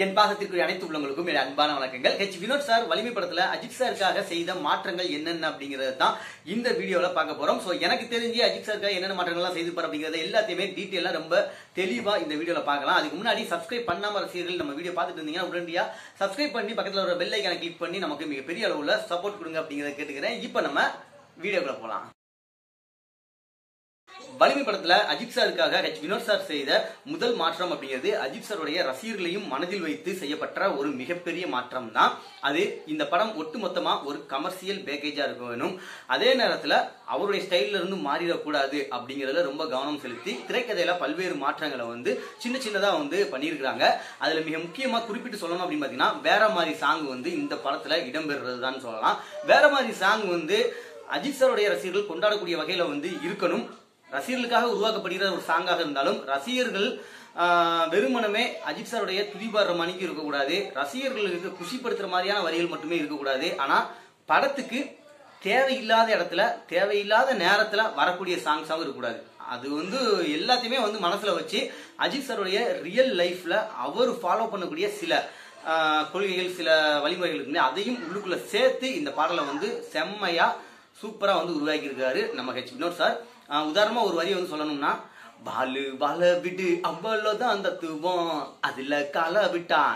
என் பாசத்திற்குரிய அனைத்து உள்ளவங்களுக்கும் என் அன்பான வணக்கங்கள் ஹெச் வினோத் சார் வலிமை படத்துல அஜித் சாருக்காக செய்த மாற்றங்கள் என்னென்ன அப்படிங்கறது தான் இந்த வீடியோல பார்க்க போறோம் சோ எனக்கு தெரிஞ்சு அஜித் சாருக்காக என்னென்ன மாற்றங்கள்லாம் செய்திருப்பார் அப்படிங்கறத எல்லாத்தையுமே டீட்டெயிலா ரொம்ப தெளிவா இந்த வீடியோல பார்க்கலாம் அதுக்கு முன்னாடி சப்ஸ்கிரைப் பண்ணாம ரசிகர்கள் நம்ம வீடியோ பார்த்துட்டு இருந்தீங்கன்னா உடனடியா சப்ஸ்கிரைப் பண்ணி பக்கத்துல ஒரு பெல் ஐக்கான கிளிக் பண்ணி நமக்கு மிகப்பெரிய அளவுல சப்போர்ட் கொடுங்க அப்படிங்கறத கேட்டுக்கிறேன் இப்போ நம்ம வீடியோக்குள்ள போலாம் வலிமை படத்துல அஜித் சாருக்காக ஹெச் வினோத் சார் செய்த முதல் மாற்றம் அப்படிங்கிறது அஜித் சாருடைய ரசிகர்களையும் மனதில் வைத்து செய்யப்பட்ட ஒரு மிகப்பெரிய மாற்றம் தான் அது இந்த படம் ஒட்டுமொத்தமா ஒரு கமர்ஷியல் பேக்கேஜா இருக்க வேணும் அதே நேரத்துல அவருடைய ஸ்டைல்ல இருந்து மாறிடக்கூடாது அப்படிங்கறதுல ரொம்ப கவனம் செலுத்தி திரைக்கதையில பல்வேறு மாற்றங்களை வந்து சின்ன சின்னதா வந்து பண்ணியிருக்கிறாங்க அதுல மிக முக்கியமா குறிப்பிட்டு சொல்லணும் அப்படின்னு பாத்தீங்கன்னா வேற மாதிரி சாங் வந்து இந்த படத்துல இடம்பெறுறதுதான் சொல்லலாம் வேற மாதிரி சாங் வந்து அஜித் சாருடைய ரசிகர்கள் கொண்டாடக்கூடிய வகையில வந்து இருக்கணும் ரசிகர்களுக்காக உருவாக்கப்படுகிற ஒரு சாங்காக இருந்தாலும் ரசிகர்கள் ஆஹ், வெறுமனமே அஜித் சாருடைய துதிபாடுற மணிக்கு இருக்கக்கூடாது ரசிகர்களுக்கு குஷிப்படுத்துற மாதிரியான வரிகள் மட்டுமே இருக்கக்கூடாது ஆனா படத்துக்கு தேவையில்லாத இடத்துல தேவையில்லாத நேரத்துல வரக்கூடிய சாங்ஸாகவும் இருக்கக்கூடாது அது வந்து எல்லாத்தையுமே வந்து மனசுல வச்சு அஜித் சாருடைய ரியல் லைஃப்ல அவர் ஃபாலோ பண்ணக்கூடிய சில ஆஹ், கொள்கைகள் சில வழிமுறைகள் இருக்குல்ல அதையும் உள்ளுக்குள்ள சேர்த்து இந்த பாடலை வந்து செம்மையா சூப்பரா வந்து உருவாக்கி இருக்காரு நம்ம ஹெச் வினோத் சார் ஆஹ் உதாரணமா ஒரு வரி வந்து சொல்லணும்னா பாலு பால விடு அவ்வளவுதான் தத்துவம் அதுல கால விட்டான்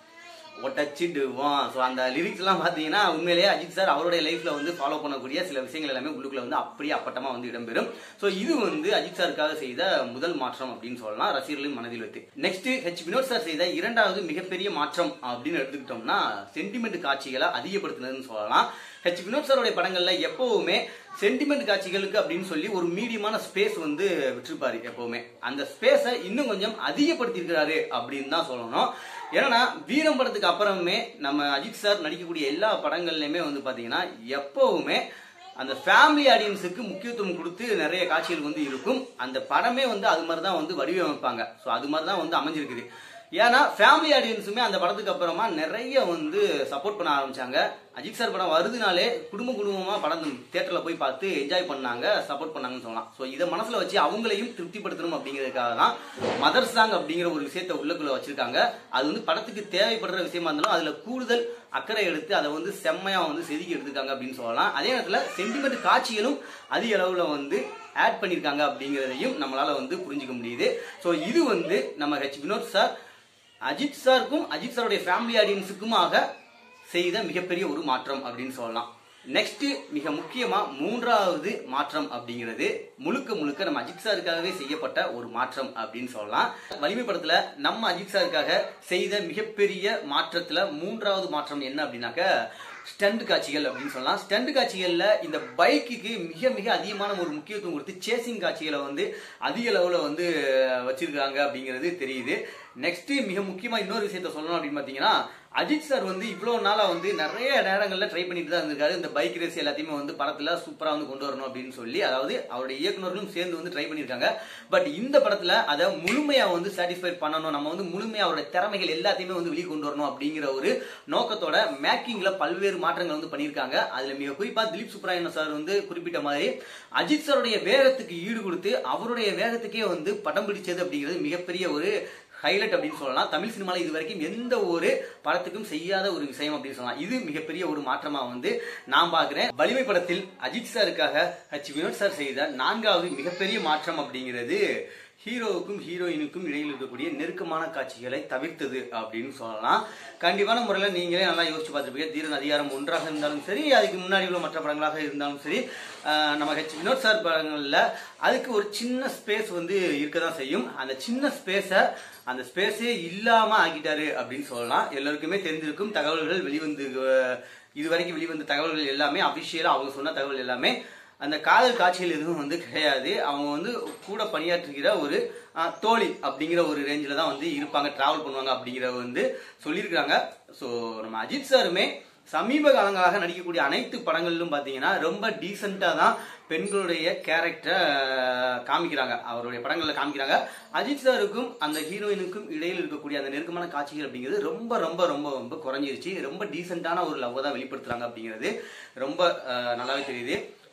ஒட்டச்சிடுவோம் ஸோ அந்த லிரிக்ஸ் எல்லாம் பார்த்தீங்கன்னா உண்மையிலேயே அஜித் சார் அவருடைய லைஃப்ல வந்து ஃபாலோ பண்ணக்கூடிய சில விஷயங்கள் எல்லாமே உள்ளுக்குள்ள வந்து அப்படியே அப்பட்டமா வந்து இடம்பெறும் ஸோ இது வந்து அஜித் சாருக்காக செய்த முதல் மாற்றம் அப்படின்னு சொல்லலாம் ரசிகர்களின் மனதில் வைத்து நெக்ஸ்ட் ஹெச் வினோத் சார் செய்த இரண்டாவது மிகப்பெரிய மாற்றம் அப்படின்னு எடுத்துக்கிட்டோம்னா சென்டிமெண்ட் காட்சிகளை அதிகப்படுத்தினதுன்னு சொல்லலாம் ஹெச் வினோத் சாருடைய படங்கள்ல எப்பவுமே சென்டிமெண்ட் காட்சிகளுக்கு அப்படின்னு சொல்லி ஒரு மீடியமான ஸ்பேஸ் வந்து விட்டுருப்பாரு எப்பவுமே அந்த ஸ்பேஸை இன்னும் கொஞ்சம் அதிகப்படுத்தியிருக்கிறாரு அப்படின்னு தான் சொல்லணும் ஏன்னா வீரம் படத்துக்கு அப்புறமே நம்ம அஜித் சார் நடிக்கக்கூடிய எல்லா படங்கள்லையுமே வந்து பாத்தீங்கன்னா எப்பவுமே அந்த ஃபேமிலி ஆடியன்ஸுக்கு முக்கியத்துவம் கொடுத்து நிறைய காட்சிகள் வந்து இருக்கும் அந்த படமே வந்து அது மாதிரி தான் வந்து வடிவமைப்பாங்க ஸோ அது மாதிரி தான் வந்து அமைஞ்சிருக்குது ஏன்னா ஃபேமிலி ஆடியன்ஸுமே அந்த படத்துக்கு அப்புறமா நிறைய வந்து சப்போர்ட் பண்ண ஆரம்பிச்சாங்க அஜித் சார் படம் வருதுனாலே குடும்ப குடும்பமா படம் தியேட்டர்ல போய் பார்த்து என்ஜாய் பண்ணாங்க சப்போர்ட் பண்ணாங்கன்னு சொல்லலாம் ஸோ இதை மனசுல வச்சு அவங்களையும் திருப்திப்படுத்தணும் அப்படிங்கிறதுக்காக தான் மதர் சாங் அப்படிங்கிற ஒரு விஷயத்த உள்ளுக்குள்ள வச்சிருக்காங்க அது வந்து படத்துக்கு தேவைப்படுற விஷயமா இருந்தாலும் அதுல கூடுதல் அக்கறை எடுத்து அதை வந்து செம்மையா வந்து செதுக்கி எடுத்துருக்காங்க அப்படின்னு சொல்லலாம் அதே நேரத்துல சென்டிமெண்ட் காட்சிகளும் அதிக அளவுல வந்து ஆட் பண்ணியிருக்காங்க அப்படிங்கிறதையும் நம்மளால வந்து புரிஞ்சுக்க முடியுது ஸோ இது வந்து நம்ம ஹெச் வினோத் சார் அஜித் சாருக்கும் அஜித் சாருடைய ஃபேமிலி ஆடியன்ஸுக்குமாக செய்த மிகப்பெரிய ஒரு மாற்றம் அப்படின்னு சொல்லலாம் நெக்ஸ்ட் மிக முக்கியமா மூன்றாவது மாற்றம் அப்படிங்கிறது முழுக்க முழுக்க நம்ம அஜித் சாருக்காகவே செய்யப்பட்ட ஒரு மாற்றம் அப்படின்னு சொல்லலாம் வலிமை படத்துல நம்ம அஜித் சாருக்காக செய்த மிகப்பெரிய மாற்றத்துல மூன்றாவது மாற்றம் என்ன அப்படின்னாக்க ஸ்டண்ட் காட்சிகள் அப்படின்னு சொல்லலாம் ஸ்டண்ட் காட்சிகள்ல இந்த பைக்குக்கு மிக மிக அதிகமான ஒரு முக்கியத்துவம் கொடுத்து சேசிங் காட்சிகளை வந்து அதிக அளவுல வந்து வச்சிருக்காங்க அப்படிங்கிறது தெரியுது நெக்ஸ்ட் மிக முக்கியமா இன்னொரு விஷயத்த சொல்லணும் அப்படின்னு பாத்தீங்கன்னா அஜித் சார் வந்து இவ்வளவு நாளா வந்து நிறைய நேரங்கள்ல ட்ரை பண்ணிட்டு தான் இருந்திருக்காரு இந்த பைக் ரேஸ் எல்லாத்தையுமே வந்து படத்துல சூப்பரா வந்து கொண்டு வரணும் அப்படின்னு சொல்லி அதாவது அவருடைய இயக்குனர்களும் சேர்ந்து வந்து ட்ரை பண்ணியிருக்காங்க பட் இந்த படத்துல அதை முழுமையா வந்து சாட்டிஸ்ஃபை பண்ணணும் நம்ம வந்து முழுமையா அவருடைய திறமைகள் எல்லாத்தையுமே வந்து வெளியே கொண்டு வரணும் அப்படிங்கிற ஒரு நோக்கத்தோட மேக்கிங்ல பல்வேறு மாற்றங்கள் வந்து பண்ணியிருக்காங்க அதுல மிக குறிப்பா திலீப் சுப்ராயன் சார் வந்து குறிப்பிட்ட மாதிரி அஜித் சாருடைய வேகத்துக்கு ஈடு கொடுத்து அவருடைய வேகத்துக்கே வந்து படம் பிடிச்சது அப்படிங்கிறது மிகப்பெரிய ஒரு ஹைலைட் அப்படின்னு சொல்லலாம் தமிழ் சினிமால இது வரைக்கும் எந்த ஒரு படத்துக்கும் செய்யாத ஒரு விஷயம் அப்படின்னு சொல்லலாம் இது மிகப்பெரிய ஒரு மாற்றமா வந்து நான் பாக்குறேன் வலிமை படத்தில் அஜித் சாருக்காக ஹச் வினோத் சார் செய்த நான்காவது மிகப்பெரிய மாற்றம் அப்படிங்கிறது ஹீரோவுக்கும் ஹீரோயினுக்கும் இடையில் இருக்கக்கூடிய நெருக்கமான காட்சிகளை தவிர்த்தது அப்படின்னு சொல்லலாம் கண்டிப்பான முறையில் நீங்களே நல்லா யோசிச்சு பார்த்துருப்பீங்க தீரன் அதிகாரம் ஒன்றாக இருந்தாலும் சரி அதுக்கு முன்னாடி உள்ள மற்ற படங்களாக இருந்தாலும் சரி ஆஹ் நம்ம ஹெச் வினோத் சார் படங்கள்ல அதுக்கு ஒரு சின்ன ஸ்பேஸ் வந்து இருக்க தான் செய்யும் அந்த சின்ன ஸ்பேஸை அந்த ஸ்பேஸே இல்லாம ஆக்கிட்டாரு அப்படின்னு சொல்லலாம் எல்லாருக்குமே தெரிஞ்சிருக்கும் தகவல்கள் வெளிவந்து அஹ், இதுவரைக்கும் வெளிவந்த தகவல்கள் எல்லாமே அபிஷியலா அவங்க சொன்ன தகவல் எல்லாமே அந்த காதல் காட்சிகள் எதுவும் வந்து கிடையாது அவங்க வந்து கூட பணியாற்றுகிற ஒரு அஹ், தோழி அப்படிங்கிற ஒரு ரேஞ்சில் தான் வந்து இருப்பாங்க டிராவல் பண்ணுவாங்க அப்படிங்கிற வந்து சொல்லியிருக்காங்க ஸோ நம்ம அஜித் சாருமே சமீப காலங்களாக நடிக்கக்கூடிய அனைத்து படங்களிலும் பார்த்தீங்கன்னா ரொம்ப டீசெண்டாக தான் பெண்களுடைய கேரக்டரை காமிக்கிறாங்க அவருடைய படங்களில் காமிக்கிறாங்க அஜித் சாருக்கும் அந்த ஹீரோயினுக்கும் இடையில் இருக்கக்கூடிய அந்த நெருக்கமான காட்சிகள் அப்படிங்கிறது ரொம்ப ரொம்ப ரொம்ப ரொம்ப குறைஞ்சிருச்சு ரொம்ப டீசெண்டான ஒரு லவ் தான் வெளிப்படுத்துறாங்க அப்படிங்கிறது ரொம்ப அஹ், நல்லாவே தெரியுது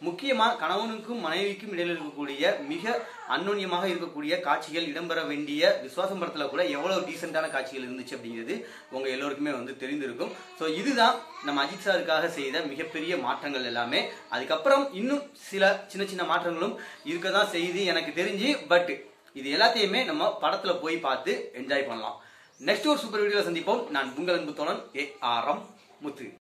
முக்கியமா கணவனுக்கும் மனைவிக்கும் இடையில இருக்கக்கூடிய மிக அந்யோன்யமாக இருக்கக்கூடிய காட்சிகள் இடம்பெற வேண்டிய விசுவாசம் படத்துல கூட எவ்வளவு டீசென்டான காட்சிகள் இருந்துச்சு அப்படிங்கிறது உங்க எல்லோருக்குமே வந்து தெரிந்திருக்கும் ஸோ இதுதான் நம்ம அஜித் சாருக்காக செய்த மிகப்பெரிய மாற்றங்கள் எல்லாமே அதுக்கப்புறம் இன்னும் சில சின்ன சின்ன மாற்றங்களும் இருக்க தான் செய்யுது எனக்கு தெரிஞ்சு பட் இது எல்லாத்தையுமே நம்ம படத்துல போய் பார்த்து என்ஜாய் பண்ணலாம் நெக்ஸ்ட் ஒரு சூப்பர் வீடியோல சந்திப்போம் நான் உங்கள் அன்பு தோழன் ஏ ஆர் எம் முத்து